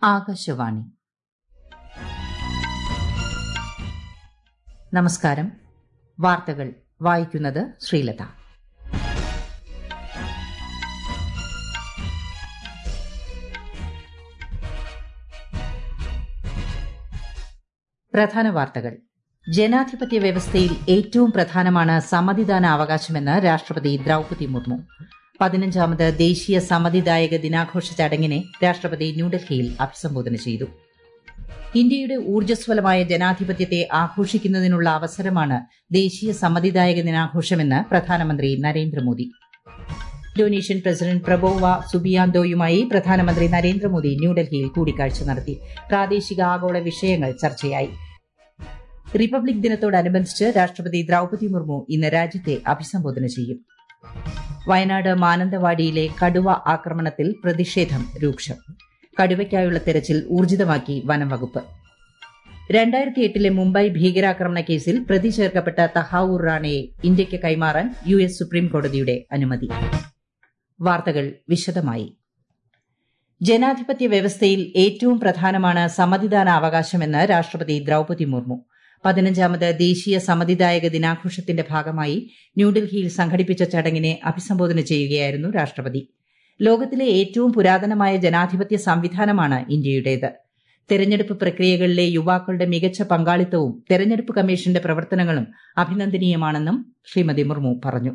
ആകാശവാണി നമസ്കാരം വാർത്തകൾ വായിക്കുന്നത് ശ്രീലത പ്രധാന വാർത്തകൾ ജനാധിപത്യ വ്യവസ്ഥയിൽ ഏറ്റവും പ്രധാനമാണ് സമ്മതിദാന അവകാശമെന്ന് രാഷ്ട്രപതി ദ്രൌപതി മുർമു പതിനഞ്ചാമത് ദേശീയ സമ്മതിദായക ദിനാഘോഷ ചടങ്ങിനെ രാഷ്ട്രപതി ന്യൂഡൽഹിയിൽ അഭിസംബോധന ചെയ്തു ഇന്ത്യയുടെ ഊർജ്ജസ്വലമായ ജനാധിപത്യത്തെ ആഘോഷിക്കുന്നതിനുള്ള അവസരമാണ് ദേശീയ സമ്മതിദായക ദിനാഘോഷമെന്ന് പ്രധാനമന്ത്രി നരേന്ദ്രമോദി ഇന്തോനേഷ്യൻ പ്രസിഡന്റ് പ്രബോവ സുബിയാന്തോയുമായി പ്രധാനമന്ത്രി നരേന്ദ്രമോദി ന്യൂഡൽഹിയിൽ കൂടിക്കാഴ്ച നടത്തി പ്രാദേശിക ആഗോള വിഷയങ്ങൾ ചർച്ചയായി റിപ്പബ്ലിക് ദിനത്തോടനുബന്ധിച്ച് രാഷ്ട്രപതി ദ്രൌപതി മുർമു ഇന്ന് രാജ്യത്തെ അഭിസംബോധന ചെയ്യും വയനാട് മാനന്തവാടിയിലെ കടുവ ആക്രമണത്തിൽ പ്രതിഷേധം രൂക്ഷം കടുവയ്ക്കായുള്ള തെരച്ചിൽ ഊർജിതമാക്കി വനംവകുപ്പ് രണ്ടായിരത്തി എട്ടിലെ മുംബൈ ഭീകരാക്രമണ കേസിൽ പ്രതി ചേർക്കപ്പെട്ട തഹാവൂർ റാണയെ ഇന്ത്യയ്ക്ക് കൈമാറാൻ യു എസ് സുപ്രീം കോടതിയുടെ അനുമതി വാർത്തകൾ വിശദമായി ജനാധിപത്യ വ്യവസ്ഥയിൽ ഏറ്റവും പ്രധാനമാണ് സമ്മതിദാന അവകാശമെന്ന് രാഷ്ട്രപതി ദ്രൌപതി മുർമു പതിനഞ്ചാമത് ദേശീയ സമ്മതിദായക ദിനാഘോഷത്തിന്റെ ഭാഗമായി ന്യൂഡൽഹിയിൽ സംഘടിപ്പിച്ച ചടങ്ങിനെ അഭിസംബോധന ചെയ്യുകയായിരുന്നു രാഷ്ട്രപതി ലോകത്തിലെ ഏറ്റവും പുരാതനമായ ജനാധിപത്യ സംവിധാനമാണ് ഇന്ത്യയുടേത് തെരഞ്ഞെടുപ്പ് പ്രക്രിയകളിലെ യുവാക്കളുടെ മികച്ച പങ്കാളിത്തവും തെരഞ്ഞെടുപ്പ് കമ്മീഷന്റെ പ്രവർത്തനങ്ങളും അഭിനന്ദനീയമാണെന്നും ശ്രീമതി മുർമു പറഞ്ഞു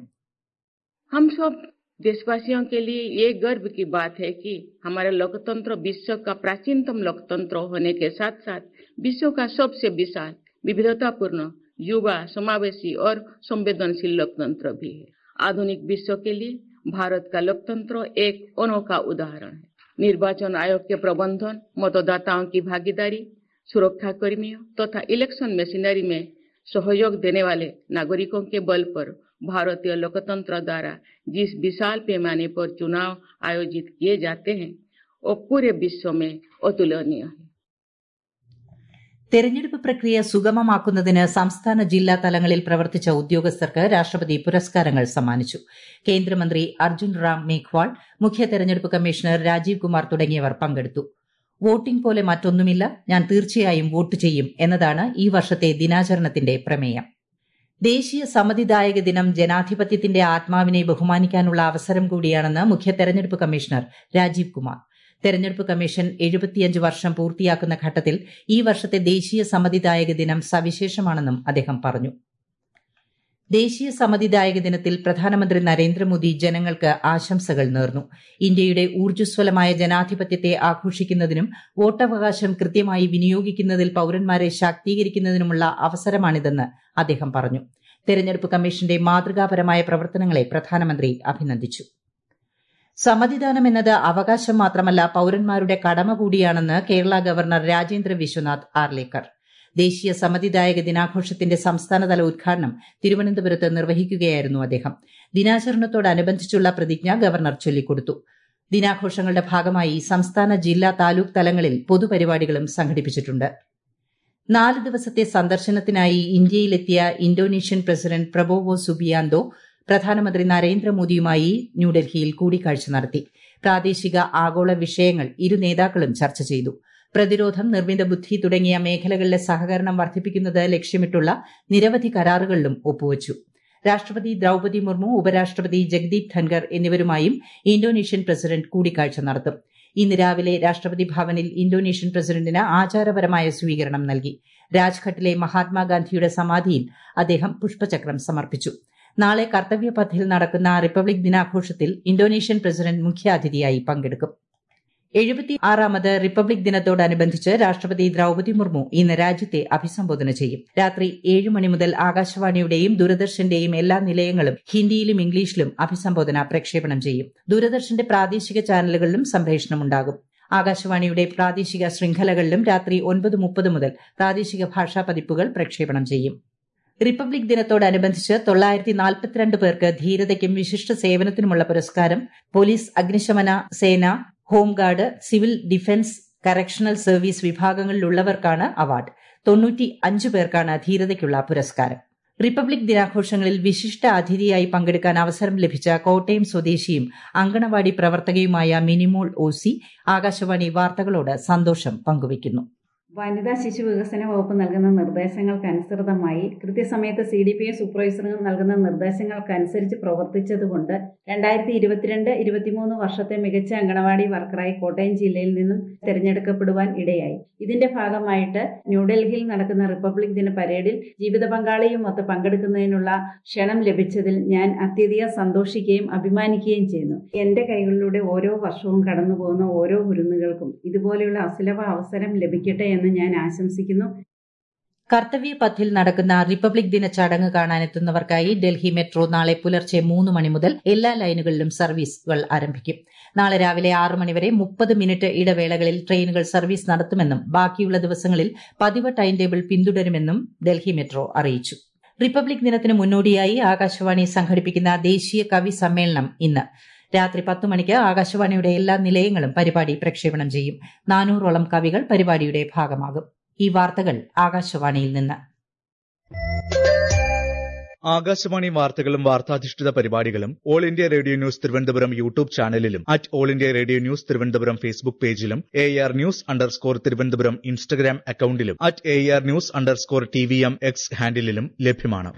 हम सब देशवासियों के लिए ये गर्व की बात है कि हमारा लोकतंत्र विश्व का प्राचीनतम लोकतंत्र होने के साथ साथ विश्व का सबसे विशाल विविधतापूर्ण युवा समावेशी और संवेदनशील लोकतंत्र भी है आधुनिक विश्व के लिए भारत का लोकतंत्र एक अनोखा उदाहरण है निर्वाचन आयोग के प्रबंधन मतदाताओं की भागीदारी सुरक्षा कर्मियों तथा इलेक्शन मशीनरी में सहयोग देने वाले नागरिकों के बल पर भारतीय लोकतंत्र द्वारा जिस विशाल पैमाने पर चुनाव आयोजित किए जाते हैं वो पूरे विश्व में अतुलनीय है തെരഞ്ഞെടുപ്പ് പ്രക്രിയ സുഗമമാക്കുന്നതിന് സംസ്ഥാന ജില്ലാ തലങ്ങളിൽ പ്രവർത്തിച്ച ഉദ്യോഗസ്ഥർക്ക് രാഷ്ട്രപതി പുരസ്കാരങ്ങൾ സമ്മാനിച്ചു കേന്ദ്രമന്ത്രി അർജുൻ റാം മേഘ്വാൾ മുഖ്യ തെരഞ്ഞെടുപ്പ് കമ്മീഷണർ രാജീവ് കുമാർ തുടങ്ങിയവർ പങ്കെടുത്തു വോട്ടിംഗ് പോലെ മറ്റൊന്നുമില്ല ഞാൻ തീർച്ചയായും വോട്ട് ചെയ്യും എന്നതാണ് ഈ വർഷത്തെ ദിനാചരണത്തിന്റെ പ്രമേയം ദേശീയ സമ്മതിദായക ദിനം ജനാധിപത്യത്തിന്റെ ആത്മാവിനെ ബഹുമാനിക്കാനുള്ള അവസരം കൂടിയാണെന്ന് മുഖ്യ തെരഞ്ഞെടുപ്പ് കമ്മീഷണർ രാജീവ് കുമാർ തെരഞ്ഞെടുപ്പ് കമ്മീഷൻ എഴുപത്തിയഞ്ച് വർഷം പൂർത്തിയാക്കുന്ന ഘട്ടത്തിൽ ഈ വർഷത്തെ ദേശീയ സമ്മതിദായക ദിനം സവിശേഷമാണെന്നും അദ്ദേഹം പറഞ്ഞു ദേശീയ സമ്മതിദായക ദിനത്തിൽ പ്രധാനമന്ത്രി നരേന്ദ്രമോദി ജനങ്ങൾക്ക് ആശംസകൾ നേർന്നു ഇന്ത്യയുടെ ഊർജ്ജസ്വലമായ ജനാധിപത്യത്തെ ആഘോഷിക്കുന്നതിനും വോട്ടവകാശം കൃത്യമായി വിനിയോഗിക്കുന്നതിൽ പൌരന്മാരെ ശാക്തീകരിക്കുന്നതിനുമുള്ള അവസരമാണിതെന്ന് അദ്ദേഹം പറഞ്ഞു തെരഞ്ഞെടുപ്പ് കമ്മീഷന്റെ മാതൃകാപരമായ പ്രവർത്തനങ്ങളെ പ്രധാനമന്ത്രി അഭിനന്ദിച്ചു സമ്മതിദാനം എന്നത് അവകാശം മാത്രമല്ല പൌരന്മാരുടെ കടമ കൂടിയാണെന്ന് കേരള ഗവർണർ രാജേന്ദ്ര വിശ്വനാഥ് ആർലേക്കർ ദേശീയ സമ്മതിദായക ദിനാഘോഷത്തിന്റെ സംസ്ഥാനതല ഉദ്ഘാടനം തിരുവനന്തപുരത്ത് നിർവഹിക്കുകയായിരുന്നു അദ്ദേഹം ദിനാചരണത്തോടനുബന്ധിച്ചുള്ള പ്രതിജ്ഞ ഗവർണർ ചൊല്ലിക്കൊടുത്തു ദിനാഘോഷങ്ങളുടെ ഭാഗമായി സംസ്ഥാന ജില്ലാ താലൂക്ക് തലങ്ങളിൽ പൊതുപരിപാടികളും സംഘടിപ്പിച്ചിട്ടുണ്ട് നാല് ദിവസത്തെ സന്ദർശനത്തിനായി ഇന്ത്യയിലെത്തിയ ഇന്തോനേഷ്യൻ പ്രസിഡന്റ് പ്രബോവോ സുബിയാന്തോ പ്രധാനമന്ത്രി നരേന്ദ്രമോദിയുമായി ന്യൂഡൽഹിയിൽ കൂടിക്കാഴ്ച നടത്തി പ്രാദേശിക ആഗോള വിഷയങ്ങൾ ഇരു നേതാക്കളും ചർച്ച ചെയ്തു പ്രതിരോധം നിർമ്മിത ബുദ്ധി തുടങ്ങിയ മേഖലകളിലെ സഹകരണം വർദ്ധിപ്പിക്കുന്നത് ലക്ഷ്യമിട്ടുള്ള നിരവധി കരാറുകളിലും ഒപ്പുവച്ചു രാഷ്ട്രപതി ദ്രൌപതി മുർമു ഉപരാഷ്ട്രപതി ജഗ്ദീപ് ധൻകർ എന്നിവരുമായും ഇന്തോനേഷ്യൻ പ്രസിഡന്റ് കൂടിക്കാഴ്ച നടത്തും ഇന്ന് രാവിലെ രാഷ്ട്രപതി ഭവനിൽ ഇന്തോനേഷ്യൻ പ്രസിഡന്റിന് ആചാരപരമായ സ്വീകരണം നൽകി രാജ്ഘട്ടിലെ മഹാത്മാഗാന്ധിയുടെ സമാധിയിൽ അദ്ദേഹം പുഷ്പചക്രം സമർപ്പിച്ചു നാളെ കർത്തവ്യപഥിൽ നടക്കുന്ന റിപ്പബ്ലിക് ദിനാഘോഷത്തിൽ ഇന്തോനേഷ്യൻ പ്രസിഡന്റ് മുഖ്യാതിഥിയായി പങ്കെടുക്കും എഴുപത്തി ആറാമത് റിപ്പബ്ലിക് ദിനത്തോടനുബന്ധിച്ച് രാഷ്ട്രപതി ദ്രൌപതി മുർമു ഇന്ന് രാജ്യത്തെ അഭിസംബോധന ചെയ്യും രാത്രി ഏഴ് മണി മുതൽ ആകാശവാണിയുടെയും ദൂരദർശന്റെയും എല്ലാ നിലയങ്ങളും ഹിന്ദിയിലും ഇംഗ്ലീഷിലും അഭിസംബോധന പ്രക്ഷേപണം ചെയ്യും ദൂരദർശന്റെ പ്രാദേശിക ചാനലുകളിലും സംപ്രേഷണമുണ്ടാകും ആകാശവാണിയുടെ പ്രാദേശിക ശൃംഖലകളിലും രാത്രി ഒൻപത് മുപ്പത് മുതൽ പ്രാദേശിക ഭാഷാ പതിപ്പുകൾ പ്രക്ഷേപണം ചെയ്യും റിപ്പബ്ലിക് ദിനത്തോടനുബന്ധിച്ച് തൊള്ളായിരത്തി നാൽപ്പത്തിരണ്ട് പേർക്ക് ധീരതയ്ക്കും വിശിഷ്ട സേവനത്തിനുമുള്ള പുരസ്കാരം പോലീസ് അഗ്നിശമന സേന home guard civil defence correctional service വിഭാഗങ്ങളിലുള്ളവർക്കാണ് അവാർഡ് തൊണ്ണൂറ്റി അഞ്ച് പേർക്കാണ് ധീരതയ്ക്കുള്ള പുരസ്കാരം റിപ്പബ്ലിക് ദിനാഘോഷങ്ങളിൽ വിശിഷ്ട അതിഥിയായി പങ്കെടുക്കാൻ അവസരം ലഭിച്ച കോട്ടയം സ്വദേശിയും അങ്കണവാടി പ്രവർത്തകയുമായ മിനിമോൾ ഓസി ആകാശവാണി വാർത്തകളോട് സന്തോഷം പങ്കുവയ്ക്കുന്നു വനിതാ ശിശു വികസന വകുപ്പ് നൽകുന്ന നിർദ്ദേശങ്ങൾക്കനുസൃതമായി കൃത്യസമയത്ത് സി ഡി പി എ സൂപ്പർവൈസറുകൾ നൽകുന്ന നിർദ്ദേശങ്ങൾക്കനുസരിച്ച് പ്രവർത്തിച്ചതുകൊണ്ട് രണ്ടായിരത്തി ഇരുപത്തിരണ്ട് ഇരുപത്തിമൂന്ന് വർഷത്തെ മികച്ച അങ്കണവാടി വർക്കറായി കോട്ടയം ജില്ലയിൽ നിന്നും തിരഞ്ഞെടുക്കപ്പെടുവാൻ ഇടയായി ഇതിന്റെ ഭാഗമായിട്ട് ന്യൂഡൽഹിയിൽ നടക്കുന്ന റിപ്പബ്ലിക് ദിന പരേഡിൽ ജീവിത പങ്കാളിയുമൊത്ത് പങ്കെടുക്കുന്നതിനുള്ള ക്ഷണം ലഭിച്ചതിൽ ഞാൻ അത്യധികം സന്തോഷിക്കുകയും അഭിമാനിക്കുകയും ചെയ്യുന്നു എന്റെ കൈകളിലൂടെ ഓരോ വർഷവും കടന്നു പോകുന്ന ഓരോ കുരുന്നുകൾക്കും ഇതുപോലെയുള്ള അസുലഭ അവസരം ലഭിക്കട്ടെ എന്ന് ഞാൻ ആശംസിക്കുന്നു കർത്തവ്യ പഥിൽ നടക്കുന്ന റിപ്പബ്ലിക് ദിന ചടങ്ങ് കാണാനെത്തുന്നവർക്കായി ഡൽഹി മെട്രോ നാളെ പുലർച്ചെ മൂന്ന് മണി മുതൽ എല്ലാ ലൈനുകളിലും സർവീസുകൾ ആരംഭിക്കും നാളെ രാവിലെ ആറ് മണിവരെ മുപ്പത് മിനിറ്റ് ഇടവേളകളിൽ ട്രെയിനുകൾ സർവീസ് നടത്തുമെന്നും ബാക്കിയുള്ള ദിവസങ്ങളിൽ പതിവ് ടൈം ടേബിൾ പിന്തുടരുമെന്നും ഡൽഹി മെട്രോ അറിയിച്ചു റിപ്പബ്ലിക് ദിനത്തിന് മുന്നോടിയായി ആകാശവാണി സംഘടിപ്പിക്കുന്ന ദേശീയ കവി സമ്മേളനം ഇന്ന് രാത്രി പത്ത് മണിക്ക് ആകാശവാണിയുടെ എല്ലാ നിലയങ്ങളും പരിപാടി പ്രക്ഷേപണം ചെയ്യും നാനൂറോളം കവികൾ പരിപാടിയുടെ ഭാഗമാകും ഈ വാർത്തകൾ ആകാശവാണിയിൽ നിന്ന് ആകാശവാണി വാർത്തകളും വാർത്താധിഷ്ഠിത പരിപാടികളും All India Radio news Thiruvananthapuram YouTube ചാനലിലും at All India Radio news Thiruvananthapuram Facebook പേജിലും A R news underscore Thiruvananthapuram Instagram അക്കൌണ്ടിലും at A R news underscore T V M X ഹാൻഡിലും ലഭ്യമാണ്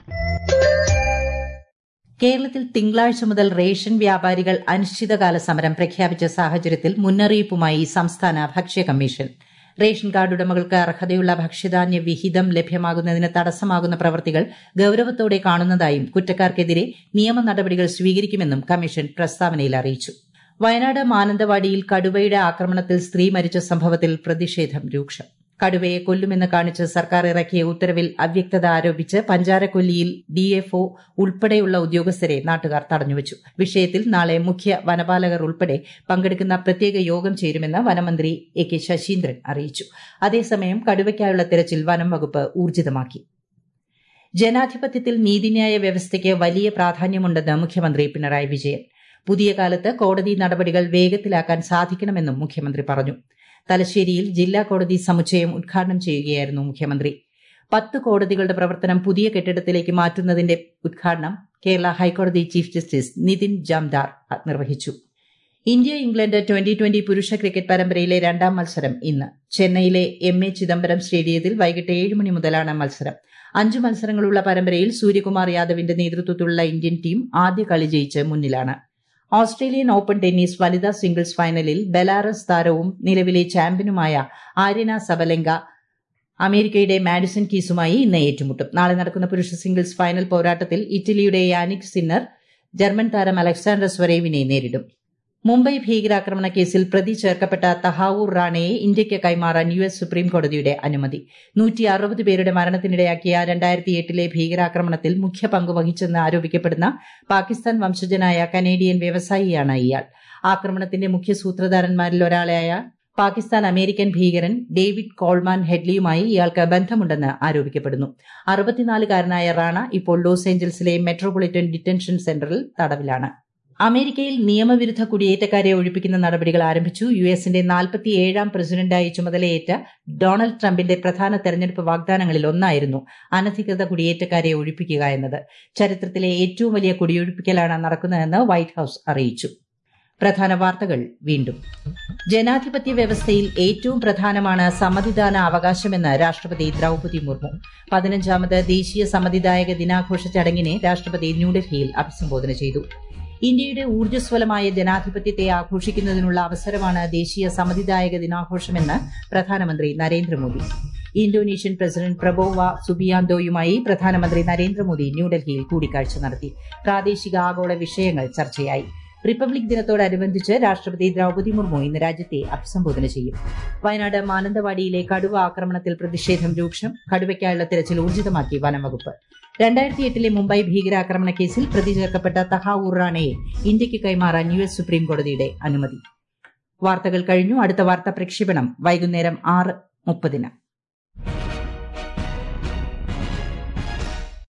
കേരളത്തിൽ തിങ്കളാഴ്ച മുതൽ റേഷൻ വ്യാപാരികൾ അനിശ്ചിതകാല സമരം പ്രഖ്യാപിച്ച സാഹചര്യത്തിൽ മുന്നറിയിപ്പുമായി സംസ്ഥാന ഭക്ഷ്യ കമ്മീഷൻ റേഷൻ കാർഡ് ഉടമകൾക്ക് അർഹതയുള്ള ഭക്ഷ്യധാന്യ വിഹിതം ലഭ്യമാകുന്നതിന് തടസ്സമാകുന്ന പ്രവൃത്തികൾ ഗൌരവത്തോടെ കാണുന്നതായും കുറ്റക്കാർക്കെതിരെ നിയമ നടപടികൾ സ്വീകരിക്കുമെന്നും കമ്മീഷൻ പ്രസ്താവനയിൽ അറിയിച്ചു വയനാട് മാനന്തവാടിയിൽ കടുവയുടെ ആക്രമണത്തിൽ സ്ത്രീ മരിച്ച സംഭവത്തിൽ പ്രതിഷേധം രൂക്ഷം കടുവയെ കൊല്ലുമെന്ന് കാണിച്ച് സർക്കാർ ഇറക്കിയ ഉത്തരവിൽ അവ്യക്തത ആരോപിച്ച് പഞ്ചാരക്കൊല്ലിയിൽ ഡിഎഫ്ഒ ഉൾപ്പെടെയുള്ള ഉദ്യോഗസ്ഥരെ നാട്ടുകാർ തടഞ്ഞുവച്ചു വിഷയത്തിൽ നാളെ മുഖ്യ വനപാലകർ ഉൾപ്പെടെ പങ്കെടുക്കുന്ന പ്രത്യേക യോഗം ചേരുമെന്ന് വനമന്ത്രി എ കെ ശശീന്ദ്രൻ അറിയിച്ചു അതേസമയം കടുവയ്ക്കായുള്ള തെരച്ചിൽ വനം വകുപ്പ് ഊർജിതമാക്കി ജനാധിപത്യത്തിൽ നീതിന്യായ വ്യവസ്ഥയ്ക്ക് വലിയ പ്രാധാന്യമുണ്ടെന്ന് മുഖ്യമന്ത്രി പിണറായി വിജയൻ പുതിയ കാലത്ത് കോടതി നടപടികൾ വേഗത്തിലാക്കാൻ സാധിക്കണമെന്നും മുഖ്യമന്ത്രി പറഞ്ഞു തലശ്ശേരിയിൽ ജില്ലാ കോടതി സമുച്ചയം ഉദ്ഘാടനം ചെയ്യുകയായിരുന്നു മുഖ്യമന്ത്രി പത്ത് കോടതികളുടെ പ്രവർത്തനം പുതിയ കെട്ടിടത്തിലേക്ക് മാറ്റുന്നതിന്റെ ഉദ്ഘാടനം കേരള ഹൈക്കോടതി ചീഫ് ജസ്റ്റിസ് നിതിൻ ജാംദാർ നിർവഹിച്ചു ഇന്ത്യ ഇംഗ്ലണ്ട് ട്വന്റി ട്വന്റി പുരുഷ ക്രിക്കറ്റ് പരമ്പരയിലെ രണ്ടാം മത്സരം ഇന്ന് ചെന്നൈയിലെ എം എ ചിദംബരം സ്റ്റേഡിയത്തിൽ വൈകിട്ട് ഏഴ് മണി മുതലാണ് മത്സരം അഞ്ച് മത്സരങ്ങളുള്ള പരമ്പരയിൽ സൂര്യകുമാർ യാദവിന്റെ നേതൃത്വത്തിലുള്ള ഇന്ത്യൻ ടീം ആദ്യ കളി ജയിച്ച് മുന്നിലാണ് ഓസ്ട്രേലിയൻ ഓപ്പൺ ടെന്നീസ് വനിതാ സിംഗിൾസ് ഫൈനലിൽ ബെലാറസ് താരവും നിലവിലെ ചാമ്പ്യനുമായ ആര്യന സബലെങ്ക അമേരിക്കയുടെ മാഡിസൺ കീസുമായി ഇന്ന് ഏറ്റുമുട്ടും നാളെ നടക്കുന്ന പുരുഷ സിംഗിൾസ് ഫൈനൽ പോരാട്ടത്തിൽ ഇറ്റലിയുടെ യാനിക് സിന്നർ ജർമ്മൻ താരം അലക്സാണ്ടർ സ്വരേവിനെ നേരിടും മുംബൈ ഭീകരാക്രമണ കേസിൽ പ്രതി ചേർക്കപ്പെട്ട തഹാവൂർ റാണയെ ഇന്ത്യയ്ക്ക് കൈമാറാൻ യു എസ് സുപ്രീം കോടതിയുടെ അനുമതി നൂറ്റി അറുപത് പേരുടെ മരണത്തിനിടയാക്കിയ രണ്ടായിരത്തി എട്ടിലെ ഭീകരാക്രമണത്തിൽ മുഖ്യ പങ്ക് വഹിച്ചെന്ന് ആരോപിക്കപ്പെടുന്ന പാകിസ്ഥാൻ വംശജനായ കനേഡിയൻ വ്യവസായിയാണ് ഇയാൾ ആക്രമണത്തിന്റെ മുഖ്യ സൂത്രധാരന്മാരിൽ ഒരാളായ പാകിസ്ഥാൻ അമേരിക്കൻ ഭീകരൻ ഡേവിഡ് കോൾമാൻ ഹെഡ്ലിയുമായി ഇയാൾക്ക് ബന്ധമുണ്ടെന്ന് ആരോപിക്കപ്പെടുന്നു അറുപത്തിനാലുകാരനായ റാണ ഇപ്പോൾ ലോസ് ഏഞ്ചൽസിലെ മെട്രോപൊളിറ്റൻ ഡിറ്റൻഷൻ സെന്ററിൽ തടവിലാണ് അമേരിക്കയിൽ നിയമവിരുദ്ധ കുടിയേറ്റക്കാരെ ഒഴിപ്പിക്കുന്ന നടപടികൾ ആരംഭിച്ചു യു എസിന്റെ നാൽപ്പത്തിയേഴാം പ്രസിഡന്റായി ചുമതലയേറ്റ ഡൊണാൾഡ് ട്രംപിന്റെ പ്രധാന തെരഞ്ഞെടുപ്പ് വാഗ്ദാനങ്ങളിൽ ഒന്നായിരുന്നു അനധികൃത കുടിയേറ്റക്കാരെ ഒഴിപ്പിക്കുക എന്നത് ചരിത്രത്തിലെ ഏറ്റവും വലിയ കുടിയൊഴിപ്പിക്കലാണ് നടക്കുന്നതെന്ന് വൈറ്റ് ഹൌസ് അറിയിച്ചു പ്രധാന വാർത്തകൾ വീണ്ടും ജനാധിപത്യ വ്യവസ്ഥയിൽ ഏറ്റവും പ്രധാനമാണ് സമ്മതിദാന അവകാശമെന്ന് രാഷ്ട്രപതി ദ്രൌപതി മുർമു പതിനഞ്ചാമത് ദേശീയ സമ്മതിദായക ദിനാഘോഷ ചടങ്ങിനെ രാഷ്ട്രപതി ന്യൂഡൽഹിയിൽ അഭിസംബോധന ചെയ്തു ഇന്ത്യയുടെ ഊർജ്ജസ്വലമായ ജനാധിപത്യത്തെ ആഘോഷിക്കുന്നതിനുള്ള അവസരമാണ് ദേശീയ സമ്മതിദായക ദിനാഘോഷമെന്ന് പ്രധാനമന്ത്രി നരേന്ദ്രമോദി ഇന്തോനേഷ്യൻ പ്രസിഡന്റ് പ്രബോവ സുബിയാന്തോയുമായി പ്രധാനമന്ത്രി നരേന്ദ്രമോദി ന്യൂഡൽഹിയിൽ കൂടിക്കാഴ്ച നടത്തി പ്രാദേശിക ആഗോള വിഷയങ്ങൾ ചർച്ചയായി റിപ്പബ്ലിക് ദിനത്തോടനുബന്ധിച്ച് രാഷ്ട്രപതി ദ്രൌപതി മുർമു ഇന്ന് രാജ്യത്തെ അഭിസംബോധന ചെയ്യും വയനാട് മാനന്തവാടിയിലെ കടുവ ആക്രമണത്തിൽ പ്രതിഷേധം രൂക്ഷം കടുവയ്ക്കായുള്ള തിരച്ചിൽ ഊർജിതമാക്കി വനംവകുപ്പ് രണ്ടായിരത്തി എട്ടിലെ മുംബൈ ഭീകരാക്രമണ കേസിൽ പ്രതി ചേർക്കപ്പെട്ട തഹാവൂർ റാണയെ ഇന്ത്യയ്ക്ക് കൈമാറാൻ യു എസ് സുപ്രീം കോടതിയുടെ അനുമതി വാർത്തകൾ കഴിഞ്ഞു അടുത്ത വാർത്താ പ്രക്ഷേപണം വൈകുന്നേരം ആറ് മുപ്പതിന്